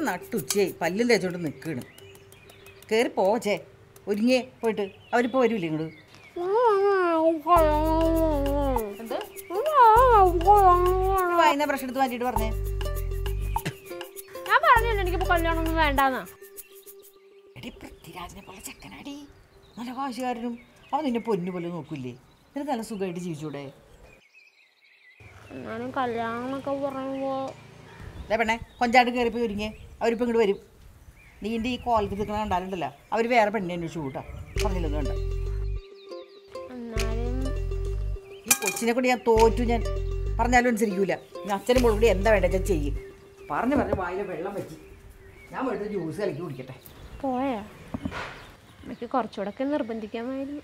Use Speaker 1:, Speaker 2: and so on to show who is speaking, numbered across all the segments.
Speaker 1: നട്ടുച്ചയായി പല്ലും തേച്ചോണ്ട് നിൽക്കണ് കയറി പോച്ചേ ഒരുങ്ങിയേ പോയിട്ട് അവരിപ്പോൾ വരൂലേ ഇങ്ങോട്ട് എന്ത് വായന ബ്രഷ് എടുത്ത് മാറ്റിയിട്ട് പറഞ്ഞേ
Speaker 2: ഞാൻ പറഞ്ഞില്ല എനിക്കിപ്പോ കല്യാണം ഒന്നും വേണ്ടാന്നാ
Speaker 1: എടി പൃഥ്വിരാജിനെ പോലെ ചെക്കനാടി നല്ല കാശുകാരനും അവൻ നിന്നെ പൊന്നു പോലെ നോക്കൂലേ നിനക്ക് നല്ല സുഖമായിട്ട് ജീവിച്ചൂടെ
Speaker 2: എന്നാലും കല്യാണം എന്നൊക്കെ പറയുമ്പോ
Speaker 1: അതെ പെണ്ണെ കൊഞ്ചാട്ട് കയറിപ്പോയി ഒരുങ്ങിയേ അവരിപ്പോൾ ഇങ്ങോട്ട് വരും നീൻ്റെ ഈ കോലത്തിൽ നിൽക്കണ കണ്ടാലുണ്ടല്ലോ അവർ വേറെ പെണ്ണെ അന്വേഷിച്ചു കൂട്ടാ പറഞ്ഞില്ലൊന്നും വേണ്ട
Speaker 2: എന്നാലും
Speaker 1: ഈ കൊച്ചിനെ കൊണ്ട് ഞാൻ തോറ്റു ഞാൻ പറഞ്ഞാലും അനുസരിക്കൂല ഇനി അച്ഛനും മോളും കൂടി എന്താ വേണ്ടത് വെച്ചാൽ ചെയ്യും പറഞ്ഞു പറഞ്ഞ് വായിലെ വെള്ളം പറ്റി ഞാൻ പോയിട്ട് ജ്യൂസ് കലക്കി കുടിക്കട്ടെ
Speaker 2: പോയാ എനിക്ക് കുറച്ചുകൂടെ ഒക്കെ നിർബന്ധിക്കാമായിരുന്നു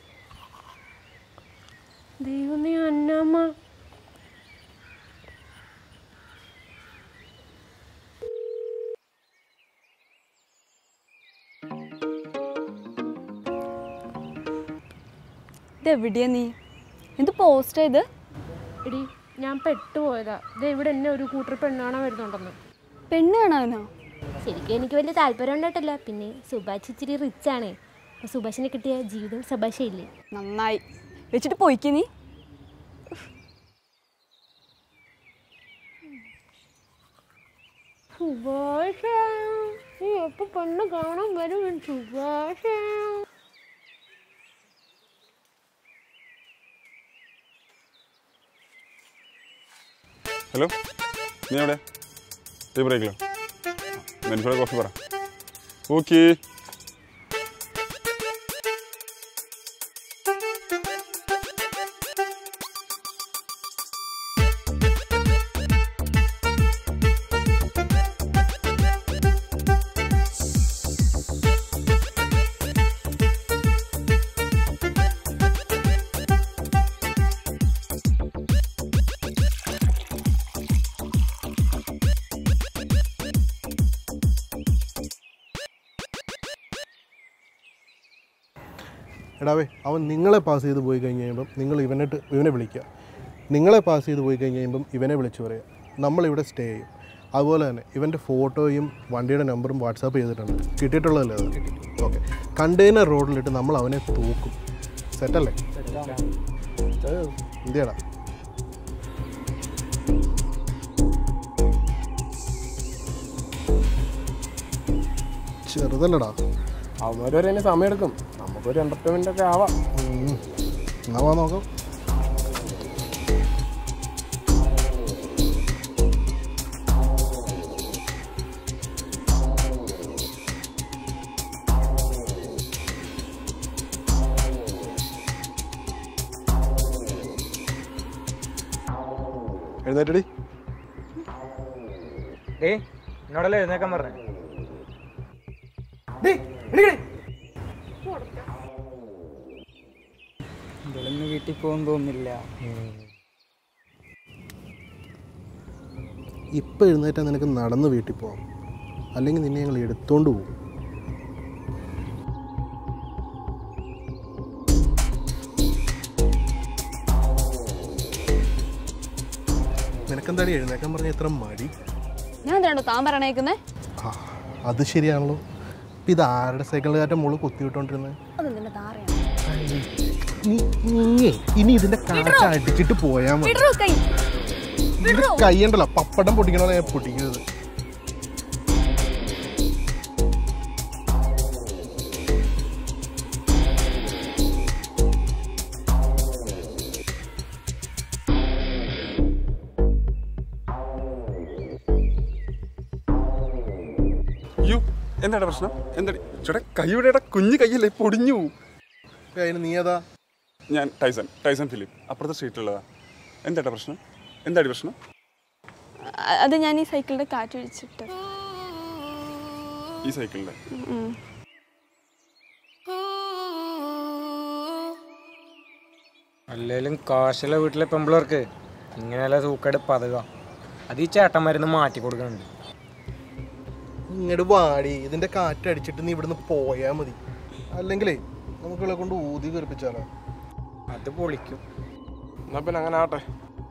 Speaker 2: ദൈവമേ അന്നമ്മ
Speaker 3: ഇതെവിടെയാ നീ എന്ത് പോസ്റ്റ് ഇത്
Speaker 2: എടി ഞാൻ പെട്ടുപോയതാ ദേ ഇവിടെ എന്നെ ഒരു കൂട്ടർ പെണ്ണാണോ വരുന്നുണ്ടെന്ന്
Speaker 3: പെണ്ണ് കാണാനോ
Speaker 2: ശരിക്കും എനിക്ക് വലിയ താല്പര്യം ഉണ്ടായിട്ടില്ല പിന്നെ സുഭാഷ് ഇച്ചിരി റിച്ച് ആണ് അപ്പൊ സുഭാഷിനെ കിട്ടിയ ജീവിതം സുഭാഷയില്ലേ
Speaker 3: നന്നായി വെച്ചിട്ട് പോയിക്ക് നീ
Speaker 2: സുഭാഷ നീ എപ്പോ പെണ്ണ് കാണാൻ വരും സുഭാഷ
Speaker 4: ഹലോ നീ എവിടെ ടീ ബ്രേക്കിലോ മെൻഫോടെ കോഫി പറ ഓക്കേ
Speaker 5: എടാവേ അവൻ നിങ്ങളെ പാസ് ചെയ്ത് പോയി കഴിഞ്ഞ് കഴിയുമ്പം നിങ്ങൾ ഇവനിട്ട് ഇവനെ വിളിക്കുക നിങ്ങളെ പാസ് ചെയ്ത് പോയി കഴിഞ്ഞ് കഴിയുമ്പം ഇവനെ വിളിച്ച് പറയുക നമ്മളിവിടെ സ്റ്റേ ചെയ്യും അതുപോലെ തന്നെ ഇവൻ്റെ ഫോട്ടോയും വണ്ടിയുടെ നമ്പറും വാട്സാപ്പ് ചെയ്തിട്ടുണ്ട് കിട്ടിയിട്ടുള്ളതല്ലേ അത് ഓക്കെ കണ്ടെയ്നർ റോഡിലിട്ട് നമ്മൾ അവനെ തൂക്കും സെറ്റല്ലേ എന്തിയാടാ ചെറുതല്ലടാ
Speaker 6: അവന്മാർ വരെ അതിന് സമയമെടുക്കും നമുക്കൊരു എൻ്റർടൈൻമെൻ്റ് ഒക്കെ ആവാം
Speaker 5: ഉം. എന്നാ വാ നോക്കാം
Speaker 4: എഴുന്നേറ്റടി
Speaker 7: ഏ എന്നോടല്ലേ എഴുന്നേക്കാൻ പറഞ്ഞു ഇവിടുന്ന് വീട്ടിൽ പോകാൻ തോന്നില്ല
Speaker 5: ഇപ്പം എഴുന്നേറ്റാൽ നിനക്ക് നടന്ന് വീട്ടിൽ പോകാം അല്ലെങ്കിൽ നിന്നെ ഞങ്ങൾ എടുത്തോണ്ട് പോകും നിനക്കെന്താടി എഴുന്നേക്കാൻ പറഞ്ഞ ഇത്ര മടി
Speaker 3: ഞാൻ എന്തിനാണോ താൻ പറയണേക്കുന്നേ
Speaker 5: ആ, അത് ശരിയാണല്ലോ ഇപ്പം ഇത് ആരുടെ സൈക്കിളുകാരുടെ മുകളിൽ കുത്തിവിട്ടോണ്ടിരുന്നത്
Speaker 3: അതെന്തിന്റെ താറയാണ്
Speaker 5: നീ നീ ഇനി ഇതിന്റെ കാറ്റ് അടിച്ചിട്ട് പോയാൽ മതി
Speaker 3: വിടറോ കൈ
Speaker 5: ഇതിന്റെ കൈയുണ്ടല്ലോ പപ്പടം പൊട്ടിക്കണോ ഞാൻ പൊട്ടിക്കുന്നത്
Speaker 4: യു എന്താടാ പ്രശ്നം എന്താടി ചേട്ടാ കൈയുടെ കുഞ്ഞു കൈയല്ലേ പൊടിഞ്ഞു പോവും.
Speaker 5: ഏ, അതിന് നീ ഏതാ
Speaker 4: ഞാൻ ടൈസൺ ടൈസൺ ഫിലിപ്പ് അപ്പുറത്തെ സ്ട്രീറ്റിലുള്ളതാ എന്താടാ പ്രശ്നം എന്താടി പ്രശ്നം
Speaker 3: അ- അത് ഞാൻ ഈ സൈക്കിളിന്റെ കാറ്റ് ഒഴിച്ചിട്ട്
Speaker 4: ഈ സൈക്കിളിൻ്റെ
Speaker 7: അല്ലേലും കാശുള്ള വീട്ടിലെ പെമ്പിളർക്ക് ഇങ്ങനെയല്ല സൂക്കേട് പതുക അത് ഈ ചേട്ടന്മാരുന്ന് മാറ്റി കൊടുക്കുന്നുണ്ട്
Speaker 5: ഇങ്ങോട്ട് വാടി ഇതിന്റെ കാറ്റ് അടിച്ചിട്ട് നീ ഇവിടുന്ന് പോയാൽ മതി അല്ലെങ്കിലേ നമുക്കുള്ള കൊണ്ട് ഊതി കയറിപ്പിച്ചാലോ
Speaker 7: അത് പൊളിക്കും
Speaker 6: എന്നാൽ പിന്നെ അങ്ങനെ ആട്ടെ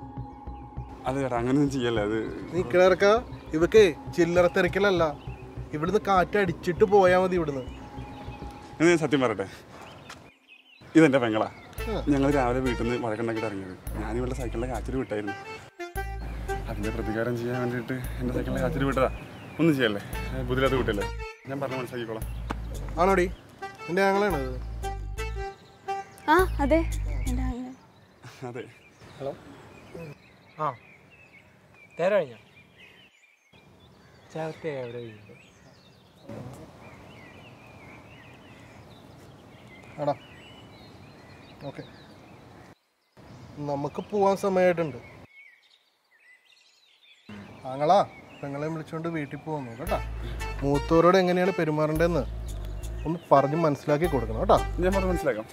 Speaker 4: അത് ചേട്ടാ അങ്ങനെയൊന്നും ചെയ്യല്ലേ അത്
Speaker 5: നീ കിളർക്ക ഇവക്ക് ചില്ലറ തിരക്കിലല്ല ഇവിടുന്ന് കാറ്റ് അടിച്ചിട്ട് പോയാൽ മതി ഇവിടുന്ന്
Speaker 4: എന്ന് ഞാൻ സത്യം പറയട്ടെ ഇതെൻ്റെ പെങ്ങളാ ഞങ്ങൾ രാവിലെ വീട്ടിൽ നിന്ന് വഴക്കുണ്ടാക്കിയിട്ട് ഇറങ്ങിയത് ഞാൻ ഇവളുടെ സൈക്കിളിൻ്റെ കാച്ചിൽ വിട്ടായിരുന്നു അതിൻ്റെ പ്രതികാരം ചെയ്യാൻ വേണ്ടിയിട്ട് എൻ്റെ സൈക്കിളിൻ്റെ കാച്ചിൽ വിട്ടതാ ഒന്നും ചെയ്യല്ലേ ഏ, ബുദ്ധിയില്ലാത്ത കുട്ടിയല്ലേ ഞാൻ പറഞ്ഞ് മനസ്സിലാക്കിക്കോളാം
Speaker 5: ആണോടി എൻ്റെ ഞങ്ങളാണ് ഇത്
Speaker 3: ആ അതെ എൻ്റെ അങ്ങനെ
Speaker 4: അതെ
Speaker 7: ഹലോ ആ തേരം കഴിഞ്ഞോ ചേർത്ത് എവിടെ വീഴുന്നത്
Speaker 5: ആടാ ഓക്കെ നമുക്ക് പോവാൻ സമയമായിട്ടുണ്ട് ആങ്ങളാ പെങ്ങളെ വിളിച്ചുകൊണ്ട് വീട്ടിൽ പോകുന്നു കേട്ടാ മൂത്തവരോട് എങ്ങനെയാണ് പെരുമാറേണ്ടതെന്ന് ഒന്ന് പറഞ്ഞ് മനസ്സിലാക്കി കൊടുക്കണം കേട്ടോ
Speaker 4: ഞാൻ പറഞ്ഞ് മനസ്സിലാക്കാം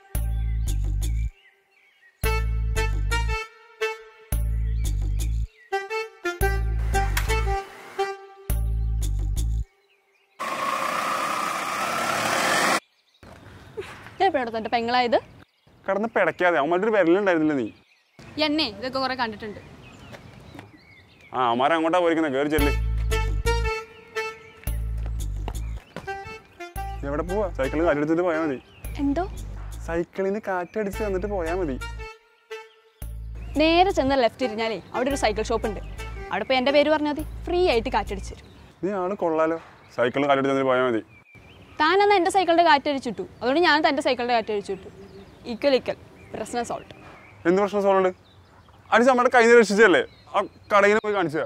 Speaker 3: ഞാൻ എപ്പോഴാണ് എൻ്റെ പെങ്ങളായത്
Speaker 4: കടന്ന് പിടയ്ക്കാതെ അവന്മാരുടെ ഒരു വിരലുണ്ടായിരുന്നില്ല നീ
Speaker 3: എന്നെ ഇതൊക്കെ കുറെ കണ്ടിട്ടുണ്ട്
Speaker 4: ആ അവന്മാരെ അങ്ങോട്ടാ പോയിരിക്കുന്നത് കയറി ചെല്ല് എവിടെ പോവാ സൈക്കിളിൽ കാറ്റടിച്ചിട്ട് പോയാൽ മതി
Speaker 3: എന്തോ
Speaker 4: സൈക്കിളിന് കാറ്റടിച്ച് തന്നിട്ട് പോയാൽ മതി
Speaker 3: നേരെ ചെന്ന് ലെഫ്റ്റ് തിരിഞ്ഞാലേ അവിടെ ഒരു സൈക്കിൾ ഷോപ്പ് ഉണ്ട് അവിടെ പോയി എൻ്റെ പേര് പറഞ്ഞാൽ മതി ഫ്രീ ആയിട്ട് കാറ്റടിച്ച് തരും
Speaker 4: നീ ആള് കൊള്ളാലോ സൈക്കിളിൽ കാറ്റടിച്ച് തന്നിട്ട് പോയാൽ മതി
Speaker 3: താൻ അന്ന് എൻ്റെ സൈക്കിളിൻ്റെ കാറ്റടിച്ചിട്ടു അതുകൊണ്ട് ഞാൻ തൻ്റെ സൈക്കിളിൻ്റെ കാറ്റടിച്ചിട്ടു ഈക്വൽ ഈക്വൽ പ്രശ്നം സോൾട്ട്
Speaker 4: എന്ത് പ്രശ്നം സോളുണ്ട് അടിച്ച് നമ്മുടെ കൈ രക്ഷിച്ചല്ലേ ആ കടയിൽ പോയി കാണിച്ചതാ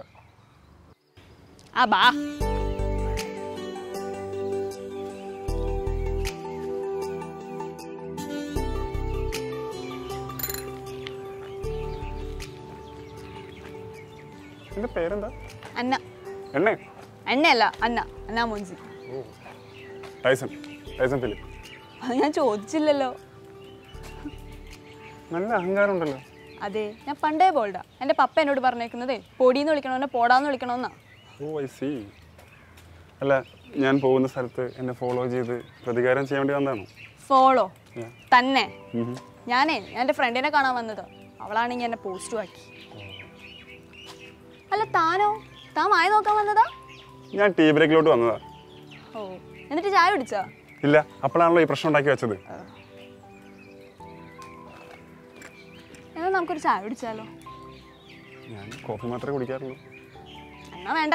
Speaker 3: ആ ബാ
Speaker 4: എന്റെ പേരെന്താ
Speaker 3: അന്ന
Speaker 4: എണ്ണേ
Speaker 3: എണ്ണയല്ല Anna Anna Monsy
Speaker 4: Tyson Tyson Philip
Speaker 3: അത് ഞാൻ ചോദിച്ചില്ലല്ലോ
Speaker 4: നല്ല അഹങ്കാരം ഉണ്ടല്ലോ
Speaker 3: അതെ ഞാൻ പണ്ടേ ബോൾഡാ എൻ്റെ പപ്പ എന്നോട് പറഞ്ഞേക്കുന്നതേ പൊടിയെന്ന് വിളിക്കണമെന്നെ പോടാന്ന് വിളിക്കണമെന്നാ
Speaker 4: ഓ ഐ സി അല്ല ഞാൻ പോകുന്ന സ്ഥലത്ത് എന്നെ ഫോളോ ചെയ്ത് പ്രതികാരം ചെയ്യാൻ വേണ്ടി വന്നതാണോ
Speaker 3: ഫോളോ
Speaker 4: Yeah.
Speaker 3: തന്നെ
Speaker 4: ഉം.
Speaker 3: ഞാനേ എൻ്റെ ഫ്രണ്ടിനെ കാണാൻ വന്നത് അവളാണെങ്കിൽ എന്നെ പോസ്റ്റും ആക്കി അല്ല താനോ താൻ വായ നോക്കാൻ വന്നതാ
Speaker 4: ഞാൻ ടീ ബ്രേക്കിലോട്ട് വന്നതാ
Speaker 3: ഓ എന്നിട്ട് ചായ കുടിച്ചാ
Speaker 4: ഇല്ല അപ്പോഴാണല്ലോ ഈ പ്രശ്നം ഉണ്ടാക്കി വെച്ചത്
Speaker 3: എന്നാൽ നമുക്കൊരു ചായ കുടിച്ചാലോ
Speaker 4: ഞാൻ കോഫി മാത്രമേ കുടിക്കാറുള്ളൂ
Speaker 3: എന്നാ വേണ്ട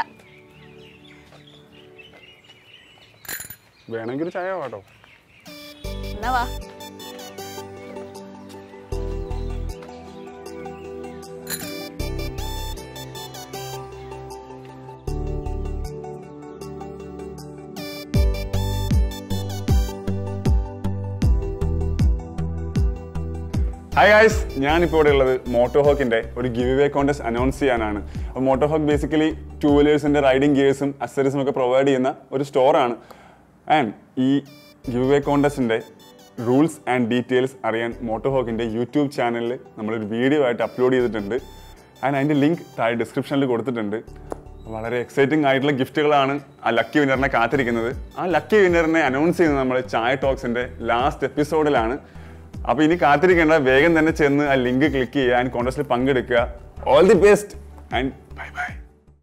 Speaker 4: വേണമെങ്കിൽ ഒരു ചായ കേട്ടോ
Speaker 3: എന്നാ വാ
Speaker 4: ഹായ് ഗായ്സ് ഞാനിപ്പോൾ ഇവിടെ ഉള്ളത് മോട്ടോഹോക്കിന്റെ ഒരു ഗിവ് വേ കോൺടെസ്റ്റ് അനൗൺസ് ചെയ്യാനാണ് അപ്പോൾ മോട്ടോഹോക്ക് ബേസിക്കലി ടൂ വീലേഴ്സിന്റെ റൈഡിംഗ് ഗിയേഴ്സും അക്സറീസും ഒക്കെ പ്രൊവൈഡ് ചെയ്യുന്ന ഒരു സ്റ്റോറാണ് ആൻഡ് ഈ ഗിവ് വേ കോൺടെസ്റ്റിന്റെ റൂൾസ് ആൻഡ് ഡീറ്റെയിൽസ് അറിയാൻ മോട്ടോഹോക്കിന്റെ യൂട്യൂബ് ചാനലിൽ നമ്മളൊരു വീഡിയോ ആയിട്ട് അപ്ലോഡ് ചെയ്തിട്ടുണ്ട് ആൻഡ് അതിൻ്റെ ലിങ്ക് താഴെ ഡിസ്ക്രിപ്ഷനിൽ കൊടുത്തിട്ടുണ്ട് വളരെ എക്സൈറ്റിംഗ് ആയിട്ടുള്ള ഗിഫ്റ്റുകളാണ് ആ ലക്കി വിന്നറിനെ കാത്തിരിക്കുന്നത് ആ ലക്കി വിന്നറിനെ അനൗൺസ് ചെയ്യുന്നത് നമ്മൾ ചായ ടോക്സിന്റെ ലാസ്റ്റ് എപ്പിസോഡിലാണ് അപ്പോൾ ഇനി കാത്തിരിക്കേണ്ട വേഗം തന്നെ ചെന്ന് ആ ലിങ്ക് ക്ലിക്ക് ചെയ്യുക ആൻഡ് കോൺടസ്റ്റിൽ പങ്കെടുക്കുക all the best and bye by